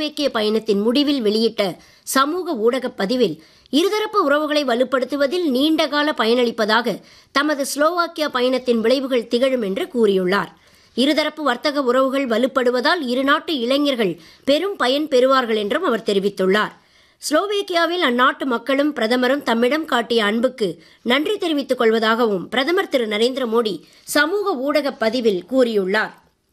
ஸ்லோவேக்கிய பயணத்தின் முடிவில் வெளியிட்ட சமூக ஊடக பதிவில் இருதரப்பு உறவுகளை வலுப்படுத்துவதில் நீண்டகால பயனளிப்பதாக தமது ஸ்லோவாக்கியா பயணத்தின் விளைவுகள் திகழும் என்று கூறியுள்ளார் இருதரப்பு வர்த்தக உறவுகள் வலுப்படுவதால் இருநாட்டு இளைஞர்கள் பெரும் பயன் பெறுவார்கள் என்றும் அவர் தெரிவித்துள்ளார் ஸ்லோவேக்கியாவில் அந்நாட்டு மக்களும் பிரதமரும் தம்மிடம் காட்டிய அன்புக்கு நன்றி தெரிவித்துக் கொள்வதாகவும் பிரதமர் திரு நரேந்திர மோடி சமூக ஊடக பதிவில் கூறியுள்ளார்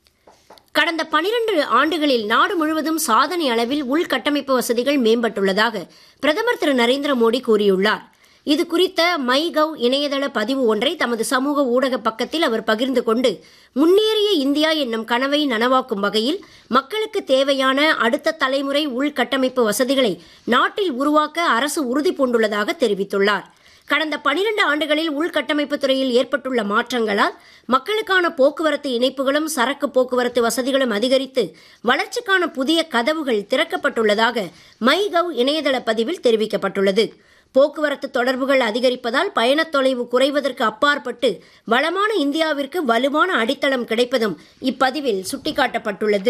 கடந்த பனிரண்டு ஆண்டுகளில் நாடு முழுவதும் சாதனை அளவில் உள்கட்டமைப்பு வசதிகள் மேம்பட்டுள்ளதாக பிரதமர் திரு நரேந்திர மோடி கூறியுள்ளார் இது குறித்த மை கவ் இணையதள பதிவு ஒன்றை தமது சமூக ஊடக பக்கத்தில் அவர் பகிர்ந்து கொண்டு முன்னேறிய இந்தியா என்னும் கனவை நனவாக்கும் வகையில் மக்களுக்கு தேவையான அடுத்த தலைமுறை உள்கட்டமைப்பு வசதிகளை நாட்டில் உருவாக்க அரசு உறுதி பூண்டுள்ளதாக தெரிவித்துள்ளார் கடந்த பனிரண்டு ஆண்டுகளில் உள்கட்டமைப்பு துறையில் ஏற்பட்டுள்ள மாற்றங்களால் மக்களுக்கான போக்குவரத்து இணைப்புகளும் சரக்கு போக்குவரத்து வசதிகளும் அதிகரித்து வளர்ச்சிக்கான புதிய கதவுகள் திறக்கப்பட்டுள்ளதாக மை கவ் இணையதள பதிவில் தெரிவிக்கப்பட்டுள்ளது போக்குவரத்து தொடர்புகள் அதிகரிப்பதால் பயணத் தொலைவு குறைவதற்கு அப்பாற்பட்டு வளமான இந்தியாவிற்கு வலுவான அடித்தளம் கிடைப்பதும் இப்பதிவில் சுட்டிக்காட்டப்பட்டுள்ளது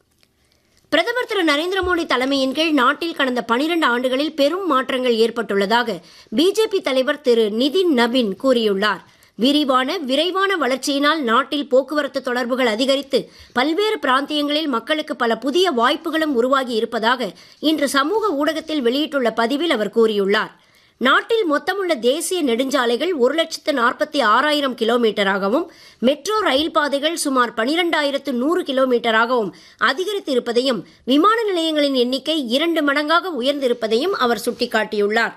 பிரதமர் திரு நரேந்திர மோடி தலைமையின் கீழ் நாட்டில் கடந்த பனிரண்டு ஆண்டுகளில் பெரும் மாற்றங்கள் ஏற்பட்டுள்ளதாக பிஜேபி தலைவர் திரு நிதின் நபின் கூறியுள்ளார் விரிவான விரைவான வளர்ச்சியினால் நாட்டில் போக்குவரத்து தொடர்புகள் அதிகரித்து பல்வேறு பிராந்தியங்களில் மக்களுக்கு பல புதிய வாய்ப்புகளும் உருவாகி இருப்பதாக இன்று சமூக ஊடகத்தில் வெளியிட்டுள்ள பதிவில் அவர் கூறியுள்ளார் நாட்டில் மொத்தமுள்ள தேசிய நெடுஞ்சாலைகள் ஒரு லட்சத்து நாற்பத்தி ஆறாயிரம் கிலோமீட்டராகவும் மெட்ரோ ரயில் பாதைகள் சுமார் பனிரெண்டாயிரத்து நூறு கிலோமீட்டராகவும் அதிகரித்திருப்பதையும் விமான நிலையங்களின் எண்ணிக்கை இரண்டு மடங்காக உயர்ந்திருப்பதையும் அவர் சுட்டிக்காட்டியுள்ளார்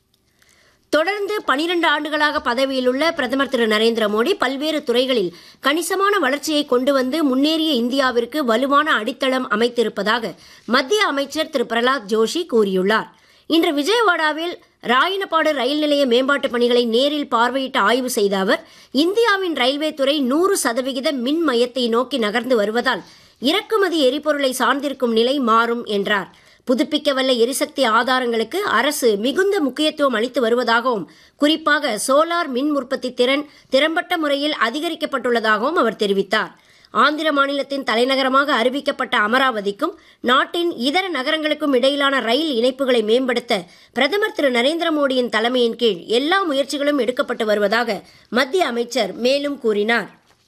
தொடர்ந்து பனிரண்டு ஆண்டுகளாக பதவியில் உள்ள பிரதமர் திரு நரேந்திர மோடி பல்வேறு துறைகளில் கணிசமான வளர்ச்சியை கொண்டு வந்து முன்னேறிய இந்தியாவிற்கு வலுவான அடித்தளம் அமைத்திருப்பதாக மத்திய அமைச்சர் திரு பிரலாத் ஜோஷி கூறியுள்ளார் இன்று விஜயவாடாவில் ராயனபாடு ரயில் நிலைய மேம்பாட்டு பணிகளை நேரில் பார்வையிட்டு ஆய்வு செய்த அவர் இந்தியாவின் ரயில்வே துறை நூறு சதவிகித மின் மையத்தை நோக்கி நகர்ந்து வருவதால் இறக்குமதி எரிபொருளை சார்ந்திருக்கும் நிலை மாறும் என்றார் புதுப்பிக்கவல்ல எரிசக்தி ஆதாரங்களுக்கு அரசு மிகுந்த முக்கியத்துவம் அளித்து வருவதாகவும் குறிப்பாக சோலார் மின் உற்பத்தி திறன் திறம்பட்ட முறையில் அதிகரிக்கப்பட்டுள்ளதாகவும் அவர் தெரிவித்தார் ஆந்திர மாநிலத்தின் தலைநகரமாக அறிவிக்கப்பட்ட அமராவதிக்கும் நாட்டின் இதர நகரங்களுக்கும் இடையிலான ரயில் இணைப்புகளை மேம்படுத்த பிரதமர் திரு நரேந்திர மோடியின் தலைமையின் கீழ் எல்லா முயற்சிகளும் எடுக்கப்பட்டு வருவதாக மத்திய அமைச்சர் மேலும் கூறினார்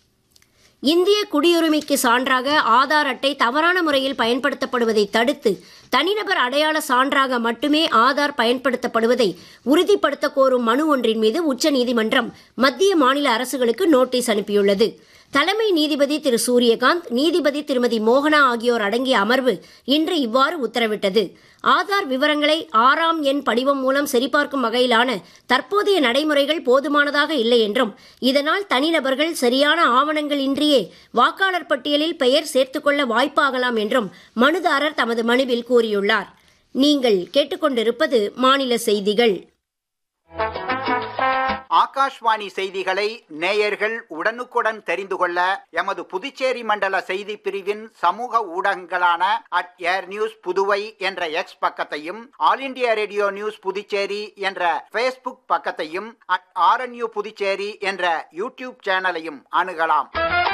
இந்திய குடியுரிமைக்கு சான்றாக ஆதார் அட்டை தவறான முறையில் பயன்படுத்தப்படுவதை தடுத்து தனிநபர் அடையாள சான்றாக மட்டுமே ஆதார் பயன்படுத்தப்படுவதை உறுதிப்படுத்த கோரும் மனு ஒன்றின் மீது உச்சநீதிமன்றம் மத்திய மாநில அரசுகளுக்கு நோட்டீஸ் அனுப்பியுள்ளது தலைமை நீதிபதி திரு சூரியகாந்த் நீதிபதி திருமதி மோகனா ஆகியோர் அடங்கிய அமர்வு இன்று இவ்வாறு உத்தரவிட்டது ஆதார் விவரங்களை ஆறாம் எண் படிவம் மூலம் சரிபார்க்கும் வகையிலான தற்போதைய நடைமுறைகள் போதுமானதாக இல்லை என்றும் இதனால் தனிநபர்கள் சரியான ஆவணங்கள் இன்றியே வாக்காளர் பட்டியலில் பெயர் சேர்த்துக்கொள்ள வாய்ப்பாகலாம் என்றும் மனுதாரர் தமது மனுவில் கூறியுள்ளார் நீங்கள் கேட்டுக்கொண்டிருப்பது மாநில செய்திகள் ஆகாஷ்வாணி செய்திகளை நேயர்கள் உடனுக்குடன் தெரிந்து கொள்ள எமது புதுச்சேரி மண்டல செய்தி பிரிவின் சமூக ஊடகங்களான அட் ஏர் நியூஸ் புதுவை என்ற எக்ஸ் பக்கத்தையும் all India radio news Puducherry என்ற பேஸ்புக் பக்கத்தையும் அட் ஆர்என்யூ புதுச்சேரி என்ற யூடியூப் சேனலையும் அணுகலாம்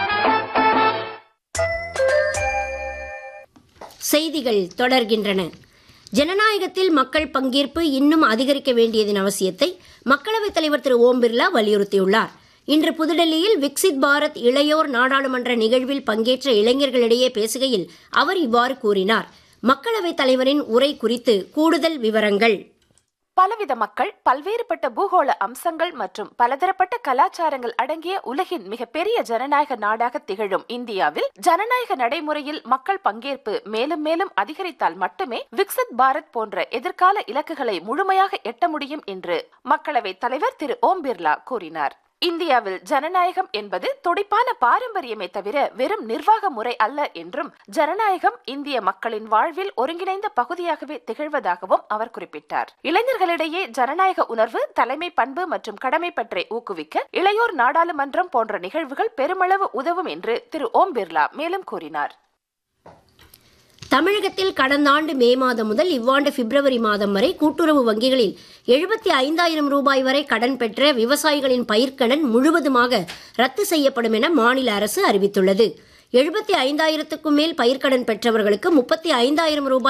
செய்திகள் தொடர்கின்றன ஜனநாயகத்தில் மக்கள் பங்கேற்பு இன்னும் அதிகரிக்க வேண்டியதன் அவசியத்தை மக்களவைத் தலைவர் திரு ஓம் பிர்லா வலியுறுத்தியுள்ளார் இன்று புதுடெல்லியில் விக்சித் பாரத் இளையோர் நாடாளுமன்ற நிகழ்வில் பங்கேற்ற இளைஞர்களிடையே பேசுகையில் அவர் இவ்வாறு கூறினார் மக்களவைத் தலைவரின் உரை குறித்து கூடுதல் விவரங்கள் பலவித மக்கள் பல்வேறுபட்ட பூகோள அம்சங்கள் மற்றும் பலதரப்பட்ட கலாச்சாரங்கள் அடங்கிய உலகின் மிகப்பெரிய ஜனநாயக நாடாக திகழும் இந்தியாவில் ஜனநாயக நடைமுறையில் மக்கள் பங்கேற்பு மேலும் மேலும் அதிகரித்தால் மட்டுமே விக்சித் பாரத் போன்ற எதிர்கால இலக்குகளை முழுமையாக எட்ட முடியும் என்று மக்களவைத் தலைவர் திரு ஓம் பிர்லா கூறினார் இந்தியாவில் ஜனநாயகம் என்பது துடிப்பான பாரம்பரியமே தவிர வெறும் நிர்வாக முறை அல்ல என்றும் ஜனநாயகம் இந்திய மக்களின் வாழ்வில் ஒருங்கிணைந்த பகுதியாகவே திகழ்வதாகவும் அவர் குறிப்பிட்டார் இளைஞர்களிடையே ஜனநாயக உணர்வு தலைமை பண்பு மற்றும் கடமை பற்றி ஊக்குவிக்க இளையோர் நாடாளுமன்றம் போன்ற நிகழ்வுகள் பெருமளவு உதவும் என்று திரு ஓம் பிர்லா மேலும் கூறினார் தமிழகத்தில் கடந்த ஆண்டு மே மாதம் முதல் இவ்வாண்டு பிப்ரவரி மாதம் வரை கூட்டுறவு வங்கிகளில் எழுபத்தி ஐந்தாயிரம் ரூபாய் வரை கடன் பெற்ற விவசாயிகளின் பயிர்க்கடன் முழுவதுமாக ரத்து செய்யப்படும் என மாநில அரசு அறிவித்துள்ளது எழுபத்தி ஐந்தாயிரத்துக்கும் மேல் பயிர்க்கடன் பெற்றவர்களுக்கு முப்பத்தி ஐந்தாயிரம் ரூபாய்